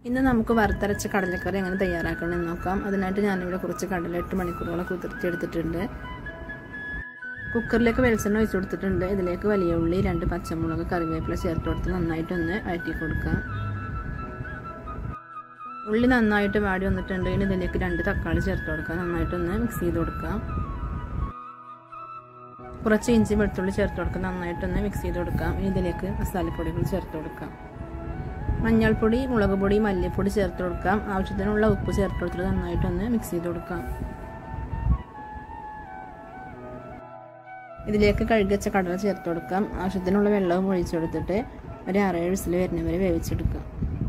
ഇന്ന് നമുക്ക് വറുത്തരച്ച കടലക്കറി എങ്ങനെ തയ്യാറാക്കണം എന്ന് നോക്കാം അതിനായിട്ട് ഞാനിവിടെ കുറച്ച് കടല എട്ട് മണിക്കൂറോളം കുതിർത്തിയെടുത്തിട്ടുണ്ട് കുക്കറിലേക്ക് വെളിച്ചെണ്ണ ഒഴിച്ചു കൊടുത്തിട്ടുണ്ട് ഇതിലേക്ക് വലിയ ഉള്ളി രണ്ട് പച്ചമുളക് കറിവേപ്പില ചേർത്ത് കൊടുത്ത് നന്നായിട്ടൊന്ന് വഴറ്റി കൊടുക്കാം ഉള്ളി നന്നായിട്ട് വാടി വന്നിട്ടുണ്ട് ഇനി ഇതിലേക്ക് രണ്ട് തക്കാളി ചേർത്ത് കൊടുക്കാം നന്നായിട്ടൊന്ന് മിക്സ് ചെയ്ത് കൊടുക്കാം കുറച്ച് ഇഞ്ചി വെളുത്തുള്ളി ചേർത്ത് കൊടുക്കാം നന്നായിട്ടൊന്ന് മിക്സ് ചെയ്ത് കൊടുക്കാം ഇനി ഇതിലേക്ക് മസാലപ്പൊടികൾ ചേർത്ത് കൊടുക്കാം മഞ്ഞൾപ്പൊടി മുളക് പൊടി മല്ലിപ്പൊടി ചേർത്ത് കൊടുക്കാം ആവശ്യത്തിനുള്ള ഉപ്പ് ചേർത്ത് കൊടുത്തിട്ട് നന്നായിട്ടൊന്ന് മിക്സ് ചെയ്ത് കൊടുക്കാം ഇതിലേക്ക് കഴുകച്ച കടല ചേർത്ത് കൊടുക്കാം ആവശ്യത്തിനുള്ള വെള്ളവും ഒഴിച്ചു കൊടുത്തിട്ട് ഒരു ആറേഴ് വിസിൽ വരുന്നവരെ വേവിച്ചെടുക്കാം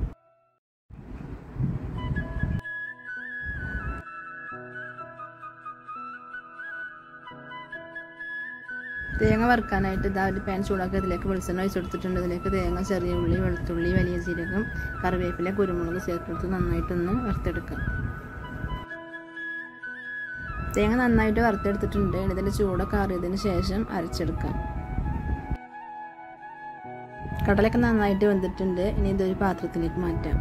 തേങ്ങ വറുക്കാനായിട്ട് ഇതാ ഒരു പാൻ ചൂടാക്കി അതിലേക്ക് വെളിച്ചെണ്ണ ഒഴിച്ചു കൊടുത്തിട്ടുണ്ട് ഇതിലേക്ക് തേങ്ങ ചെറിയ ഉള്ളി വെളുത്തുള്ളി വലിയ ജീരകം കറിവേപ്പില കുരുമുളക് ചേർത്തെടുത്ത് നന്നായിട്ടൊന്ന് വറുത്തെടുക്കാം തേങ്ങ നന്നായിട്ട് വറുത്തെടുത്തിട്ടുണ്ട് ഇതിൻ്റെ ചൂടൊക്കെ ആറിയതിന് ശേഷം അരച്ചെടുക്കാം കടലൊക്കെ നന്നായിട്ട് വെന്തിട്ടുണ്ട് ഇനി ഇതൊരു പാത്രത്തിലേക്ക് മാറ്റാം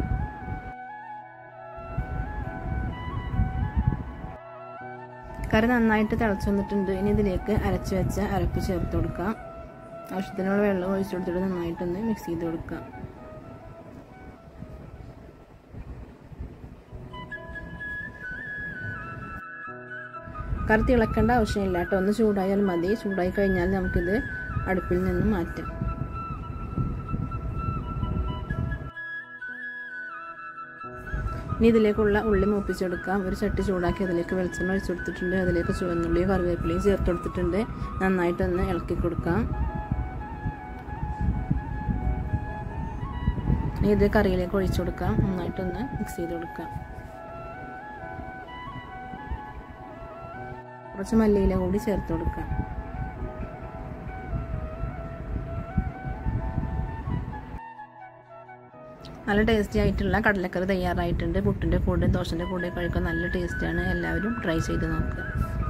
കറി നന്നായിട്ട് തിളച്ചു വന്നിട്ടുണ്ട് ഇനി ഇതിലേക്ക് അരച്ച് വെച്ച അരപ്പ് ചേർത്ത് കൊടുക്കാം ആവശ്യത്തിനുള്ള വെള്ളം ഒഴിച്ചു കൊടുത്തിട്ട് നന്നായിട്ടൊന്ന് മിക്സ് ചെയ്ത് കൊടുക്കാം കറി തിളക്കേണ്ട ആവശ്യമില്ല കേട്ടോ ഒന്ന് ചൂടായാൽ മതി ചൂടായി കഴിഞ്ഞാൽ നമുക്കിത് അടുപ്പിൽ നിന്ന് മാറ്റാം ഇനി ഇതിലേക്കുള്ള ഉള്ളി മൂപ്പിച്ചെടുക്കാം ഒരു ചട്ടി ചൂടാക്കി അതിലേക്ക് വെളിച്ചെണ്ണ ഒഴിച്ചു കൊടുത്തിട്ടുണ്ട് അതിലേക്ക് ചുവന്നുള്ളിയും കറിവേപ്പിലയും ചേർത്ത് കൊടുത്തിട്ടുണ്ട് നന്നായിട്ടൊന്ന് ഇളക്കി കൊടുക്കാം ഇനി ഇത് കറിയിലേക്ക് ഒഴിച്ചു കൊടുക്കാം നന്നായിട്ടൊന്ന് മിക്സ് ചെയ്ത് കൊടുക്കാം കുറച്ച് മല്ലിയില കൂടി ചേർത്ത് കൊടുക്കാം നല്ല ടേസ്റ്റി ആയിട്ടുള്ള കടലക്കറി തയ്യാറായിട്ടുണ്ട് പുട്ടിൻ്റെ കൂടെ ദോശൻ്റെ കൂടെ കഴിക്കാൻ നല്ല ടേസ്റ്റിയാണ് എല്ലാവരും ട്രൈ ചെയ്ത് നോക്കുക